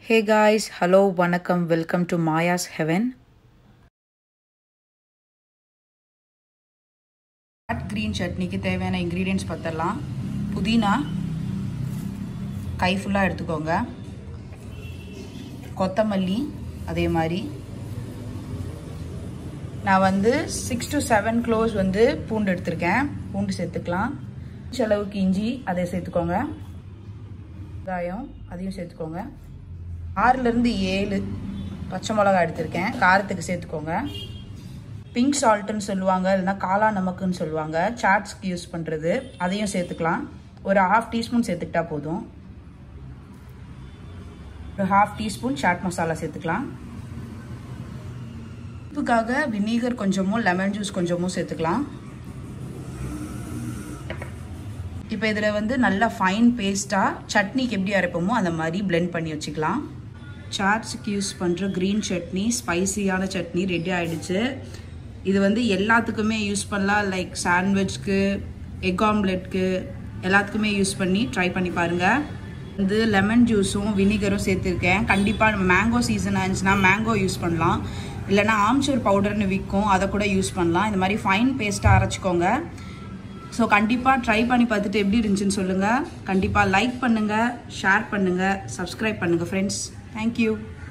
ஹே guys hello வணக்கம் welcome to Maya's heaven hot green சட்னிக்கு தேவையான இன்க்ரீடியன்ட்ஸ் பார்த்துடலாம் புதினா கை ஃபுல்லாக எடுத்துக்கோங்க கொத்தமல்லி அதே மாதிரி நான் வந்து சிக்ஸ் டு செவன் க்ளோஸ் வந்து பூண்டு எடுத்திருக்கேன் பூண்டு சேர்த்துக்கலாம் அளவுக்கு இஞ்சி அதை சேர்த்துக்கோங்க வெங்காயம் அதையும் சேர்த்துக்கோங்க ஆறுலேருந்து ஏழு பச்சை மிளகா எடுத்திருக்கேன் காரத்துக்கு சேர்த்துக்கோங்க பிங்க் சால்ட்டுன்னு சொல்லுவாங்க இல்லைனா காளா நமக்குன்னு சொல்லுவாங்க சாட்ஸ்க்கு யூஸ் பண்ணுறது அதையும் சேர்த்துக்கலாம் ஒரு ஹாஃப் டீஸ்பூன் சேர்த்துக்கிட்டா போதும் ஒரு ஹாஃப் டீஸ்பூன் சாட் மசாலா சேர்த்துக்கலாம் உப்புக்காக வினீகர் கொஞ்சமும் லெமன் ஜூஸ் கொஞ்சமும் சேர்த்துக்கலாம் இப்போ இதில் வந்து நல்லா ஃபைன் பேஸ்ட்டாக சட்னிக்கு எப்படி அரைப்போமோ அந்த மாதிரி பிளெண்ட் பண்ணி வச்சுக்கலாம் சாட்ஸுக்கு யூஸ் பண்ணுற க்ரீன் சட்னி ஸ்பைசியான சட்னி ரெடி ஆகிடுச்சு இது வந்து எல்லாத்துக்குமே யூஸ் பண்ணலாம் லைக் சாண்ட்விச்க்கு எக் ஆம்லெட்க்கு எல்லாத்துக்குமே யூஸ் பண்ணி ட்ரை பண்ணி பாருங்கள் வந்து லெமன் ஜூஸும் வினிகரும் சேர்த்துருக்கேன் கண்டிப்பாக மேங்கோ சீசன் ஆச்சுன்னா மேங்கோ யூஸ் பண்ணலாம் இல்லைனா ஆம்ச்சூர் பவுடர்னு விற்கும் அதை கூட யூஸ் பண்ணலாம் இந்த மாதிரி ஃபைன் பேஸ்ட்டாக அரைச்சிக்கோங்க ஸோ கண்டிப்பாக ட்ரை பண்ணி பார்த்துட்டு எப்படி இருந்துச்சுன்னு சொல்லுங்கள் கண்டிப்பாக லைக் பண்ணுங்கள் ஷேர் பண்ணுங்கள் சப்ஸ்கிரைப் பண்ணுங்கள் ஃப்ரெண்ட்ஸ் தேங்க்யூ